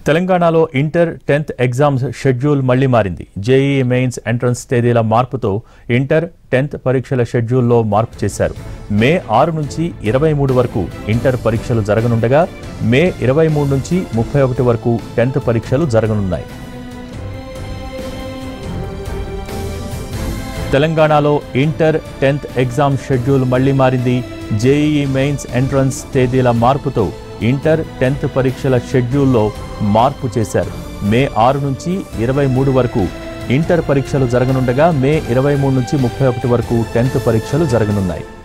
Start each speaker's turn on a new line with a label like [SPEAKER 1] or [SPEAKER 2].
[SPEAKER 1] తెలంగాణలో inter tenth exams schedule మళ్లీ మారింది జేఈఈ మెయిన్స్ ఎంట్రన్స్ తేదీల మార్పుతో ఇంటర్ టెన్త్ పరీక్షల షెడ్యూల్లో మార్పు చేశారు మే ఆరు నుంచి ఇరవై మూడు వరకు ఇంటర్ పరీక్షలు జరగనుండగా మే ఇరవై మూడు నుంచి ముప్పై ఒకటి వరకు టెన్త్ పరీక్షలు జరగనున్నాయి తెలంగాణలో ఇంటర్ టెన్త్ ఎగ్జామ్ షెడ్యూల్ మళ్లీ మారింది జేఈఈ మెయిన్స్ ఎంట్రన్స్ తేదీల మార్పుతో ఇంటర్ టెన్త్ పరీక్షల షెడ్యూల్లో మార్పు చేశారు మే ఆరు నుంచి ఇరవై మూడు వరకు ఇంటర్ పరీక్షలు జరగనుండగా మే ఇరవై మూడు నుంచి ముప్పై ఒకటి వరకు టెన్త్ పరీక్షలు జరగనున్నాయి